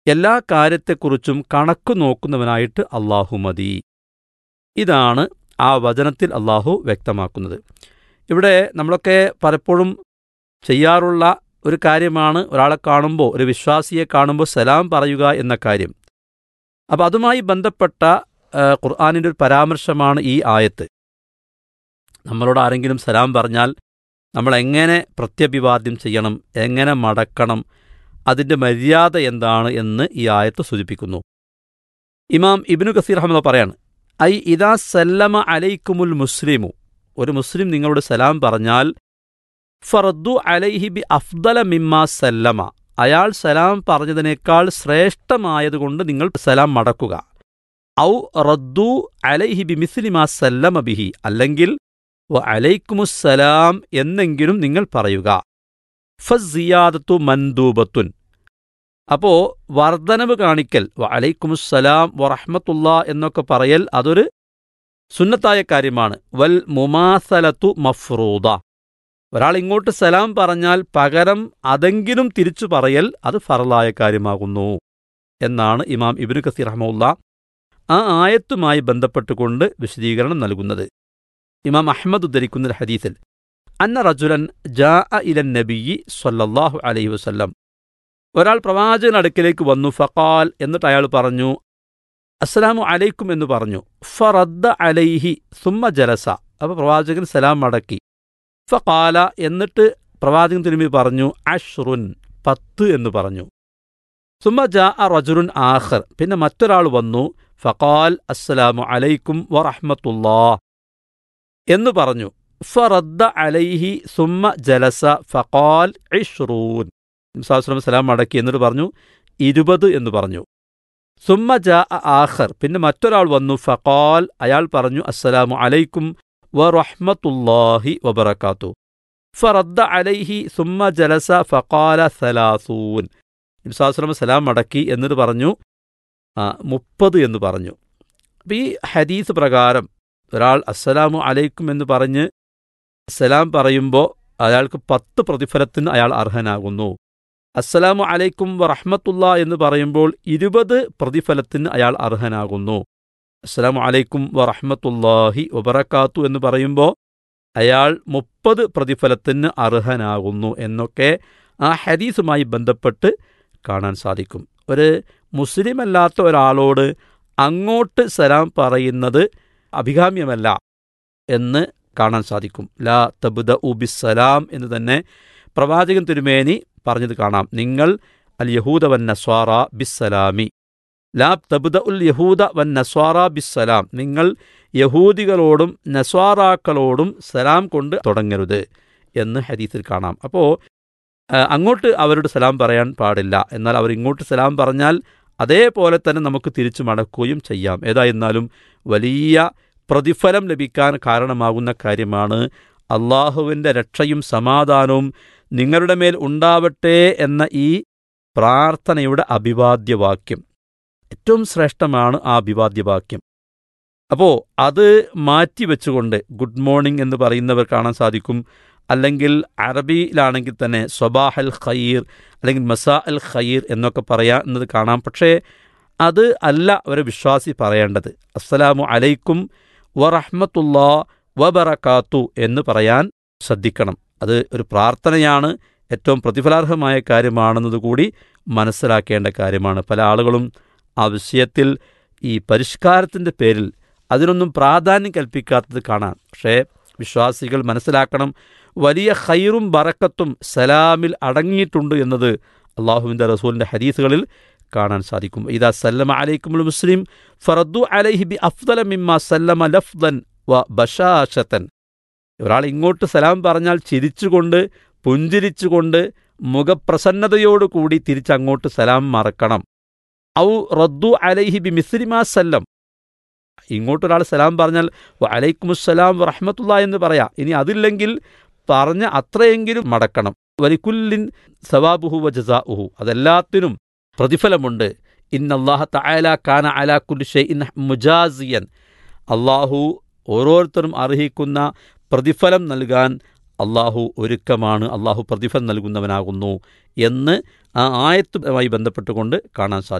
എല്ലാ കാര്യത്തെക്കുറിച്ചും കണക്ക് നോക്കുന്നവനായിട്ട് അള്ളാഹു മതി ഇതാണ് ആ വചനത്തിൽ അള്ളാഹു വ്യക്തമാക്കുന്നത് ഇവിടെ നമ്മളൊക്കെ പലപ്പോഴും ചെയ്യാറുള്ള ഒരു കാര്യമാണ് ഒരാളെ കാണുമ്പോൾ ഒരു വിശ്വാസിയെ കാണുമ്പോൾ സലാം പറയുക എന്ന കാര്യം അപ്പോൾ അതുമായി ബന്ധപ്പെട്ട ഖുർആാനിൻ്റെ ഒരു പരാമർശമാണ് ഈ ആയത്ത് നമ്മളോട് ആരെങ്കിലും സലാം പറഞ്ഞാൽ നമ്മൾ എങ്ങനെ പ്രത്യഭിവാദ്യം ചെയ്യണം എങ്ങനെ മടക്കണം അതിൻ്റെ മര്യാദ എന്താണ് എന്ന് ഈ ആയത്ത് സൂചിപ്പിക്കുന്നു ഇമാം ഇബിനു കസീർ അഹമ്മദ് പറയാണ് ഐ ഇതാ സല്ലമ അലൈക്കുമുൽ മുസ്ലിമു ഒരു മുസ്ലിം നിങ്ങളോട് സലാം പറഞ്ഞാൽ ഫറദ്ദു അലൈഹി ബി അഫ്ദല മിമ്മ സല്ലമ അയാൾ സലാം പറഞ്ഞതിനേക്കാൾ ശ്രേഷ്ഠമായതുകൊണ്ട് നിങ്ങൾ സലാം മടക്കുക ഔ റദ്ദു അലൈഹി ബി മിസ്ലിമ സല്ലമ ബിഹി അല്ലെങ്കിൽ വ അലൈക്കുമുസ്സലാം എന്നെങ്കിലും നിങ്ങൾ പറയുക ഫസിയാദത്തു മൻദൂബത്തുൻ അപ്പോ വർധനവ് കാണിക്കൽ വ അലൈക്കുമുസ്സലാം വറഹ്മത്തുള്ള എന്നൊക്കെ പറയൽ അതൊരു സുന്നത്തായ കാര്യമാണ് വൽ മുമാസലത്തു മഫ്രൂദ ഒരാൾ ഇങ്ങോട്ട് സലാം പറഞ്ഞാൽ പകരം അതെങ്കിലും തിരിച്ചു പറയൽ അത് ഫറലായ കാര്യമാകുന്നു എന്നാണ് ഇമാം ഇബിനു കസീർ റഹ്മുല്ല ആ ആയത്തുമായി ബന്ധപ്പെട്ടുകൊണ്ട് വിശദീകരണം നൽകുന്നത് ഇമാം അഹമ്മദ് ഉദ്ധരിക്കുന്ന ഹദീസിൽ അന്ന റജുലൻ ജാ ഇലൻ നബിയി സല്ലല്ലാഹു അലൈഹി വസല്ലം ഒരാൾ പ്രവാചകൻ അടുക്കിലേക്ക് വന്നു ഫഖാൽ എന്നിട്ട് അയാൾ പറഞ്ഞു അസ്സലാമു അലൈക്കും എന്ന് പറഞ്ഞു ഫറദ്ദ അലൈഹി സുമ്മ ജലസ അപ്പോൾ പ്രവാചകൻ സലാം മടക്കി ഫഖാല എന്നിട്ട് പ്രവാചകൻ തിരുമ്പി പറഞ്ഞു അഷ്റുൻ പത്ത് എന്ന് പറഞ്ഞു സുമ്മ ജാ റജുറുൻ ആഖർ പിന്നെ മറ്റൊരാൾ വന്നു ഫഖാൽ അസ്സലാമു അലൈക്കും വറഹ്മത്തുല്ലാ എന്ന് പറഞ്ഞു ഫറദ്ദ അലൈഹി സുമ്മ ജലസ ഫഖാൽ ഇഷ്റൂൻ മുസാസ്ലം സലാം മടക്കി എന്നിട്ട് പറഞ്ഞു ഇരുപത് എന്ന് പറഞ്ഞു സുമ്മ ജാ ആഖർ പിന്നെ മറ്റൊരാൾ വന്നു ഫഖാൽ അയാൾ പറഞ്ഞു അസ്സലാമു അലൈക്കും വറഹ്മത്തുല്ലാഹി വബറകാത്തു ഫറദ്ദ അലൈഹി സുമ്മ ജലസ ഫഖാല സലാസൂൻ മുസാസ്ലം സലാം മടക്കി എന്നിട്ട് പറഞ്ഞു മുപ്പത് എന്ന് പറഞ്ഞു അപ്പം ഈ ഹദീസ് പ്രകാരം ഒരാൾ അസ്സലാമു അലൈക്കും എന്ന് പറഞ്ഞ് സലാം പറയുമ്പോൾ അയാൾക്ക് പത്ത് പ്രതിഫലത്തിന് അയാൾ അർഹനാകുന്നു അസ്സലാമു അലൈക്കും വറഹ്മത്തുള്ള എന്ന് പറയുമ്പോൾ ഇരുപത് പ്രതിഫലത്തിന് അയാൾ അർഹനാകുന്നു അസ്സലാമു അലൈക്കും വറഹ്മത്തുല്ലാഹി വബറക്കാത്തു എന്ന് പറയുമ്പോൾ അയാൾ മുപ്പത് പ്രതിഫലത്തിന് അർഹനാകുന്നു എന്നൊക്കെ ആ ഹദീസുമായി ബന്ധപ്പെട്ട് കാണാൻ സാധിക്കും ഒരു മുസ്ലിം അല്ലാത്ത ഒരാളോട് അങ്ങോട്ട് സലാം പറയുന്നത് അഭികാമ്യമല്ല എന്ന് കാണാൻ സാധിക്കും ലാ തബുദ ഉബിസലാം എന്ന് തന്നെ പ്രവാചകൻ തിരുമേനി പറഞ്ഞത് കാണാം നിങ്ങൾ അൽ യഹൂദ വൻ നസ്വാറ ബിസ്സലാമി ലാ തബുദ ഉൽ യഹൂദ വൻ നസ്വാറ ബിസ്സലാം നിങ്ങൾ യഹൂദികളോടും നസ്വാറാക്കളോടും സലാം കൊണ്ട് തുടങ്ങരുത് എന്ന് ഹദീസിൽ കാണാം അപ്പോൾ അങ്ങോട്ട് അവരോട് സലാം പറയാൻ പാടില്ല എന്നാൽ അവർ ഇങ്ങോട്ട് സലാം പറഞ്ഞാൽ അതേപോലെ തന്നെ നമുക്ക് തിരിച്ചു മടക്കുകയും ചെയ്യാം ഏതായിരുന്നാലും വലിയ പ്രതിഫലം ലഭിക്കാൻ കാരണമാകുന്ന കാര്യമാണ് അള്ളാഹുവിൻ്റെ രക്ഷയും സമാധാനവും നിങ്ങളുടെ മേൽ ഉണ്ടാവട്ടെ എന്ന ഈ പ്രാർത്ഥനയുടെ അഭിവാദ്യവാക്യം ഏറ്റവും ശ്രേഷ്ഠമാണ് ആ അഭിവാദ്യവാക്യം അപ്പോൾ അത് മാറ്റിവെച്ചുകൊണ്ട് ഗുഡ് മോർണിംഗ് എന്ന് പറയുന്നവർ കാണാൻ സാധിക്കും അല്ലെങ്കിൽ അറബിയിലാണെങ്കിൽ തന്നെ സ്വബാഹ് അൽ ഖയീർ അല്ലെങ്കിൽ മസാ അൽ ഖയീർ എന്നൊക്കെ പറയാവുന്നത് കാണാം പക്ഷേ അത് അല്ല ഒരു വിശ്വാസി പറയേണ്ടത് അസ്സലാമു അലൈക്കും വറഹ്മത്തുല്ലാ വബറക്കാത്തു എന്ന് പറയാൻ ശ്രദ്ധിക്കണം അത് ഒരു പ്രാർത്ഥനയാണ് ഏറ്റവും പ്രതിഫലാർഹമായ കാര്യമാണെന്നതുകൂടി മനസ്സിലാക്കേണ്ട കാര്യമാണ് പല ആളുകളും ആ വിഷയത്തിൽ ഈ പരിഷ്കാരത്തിൻ്റെ പേരിൽ അതിനൊന്നും പ്രാധാന്യം കൽപ്പിക്കാത്തത് കാണാം പക്ഷേ വിശ്വാസികൾ മനസ്സിലാക്കണം വലിയ ഹൈറും ബറക്കത്തും സലാമിൽ അടങ്ങിയിട്ടുണ്ട് എന്നത് അള്ളാഹുവിൻ്റെ റസൂലിൻ്റെ ഹദീസുകളിൽ കാണാൻ സാധിക്കും ഇതാ സല്ലമ അലൈക്കുമുൽ മുസ്ലിം ഫറദ്ദു അലൈഹി ബി അഫ്ദല മിമ്മ സല്ലമ ലഫ്ദൻ വ ബഷാഷത്തൻ ഒരാൾ ഇങ്ങോട്ട് സലാം പറഞ്ഞാൽ ചിരിച്ചുകൊണ്ട് പുഞ്ചിരിച്ചുകൊണ്ട് മുഖപ്രസന്നതയോടുകൂടി തിരിച്ചങ്ങോട്ട് സലാം മറക്കണം ഔ റദ്ദു അലൈഹി ബി മിസ്ലിമാ സല്ലം ഇങ്ങോട്ടൊരാൾ സലാം പറഞ്ഞാൽ അലൈക്കുമുസ്സലാം വറഹമത്തുള്ള എന്ന് പറയാം ഇനി അതില്ലെങ്കിൽ പറഞ്ഞ അത്രയെങ്കിലും മടക്കണം വലിക്കുല്ലിൻ സവാബുഹു വ ജസാഉഹു അതെല്ലാത്തിനും പ്രതിഫലമുണ്ട് ഇന്നല്ലാഹ തആല കാന അലാ കുല്ലി ഷൈഇൻ മുജാസിയൻ അള്ളാഹു ഓരോരുത്തരും അർഹിക്കുന്ന പ്രതിഫലം നൽകാൻ അള്ളാഹു ഒരുക്കമാണ് അള്ളാഹു പ്രതിഫലം നൽകുന്നവനാകുന്നു എന്ന് ആ ആയത്തുമായി ബന്ധപ്പെട്ടുകൊണ്ട് കാണാൻ സാധിക്കും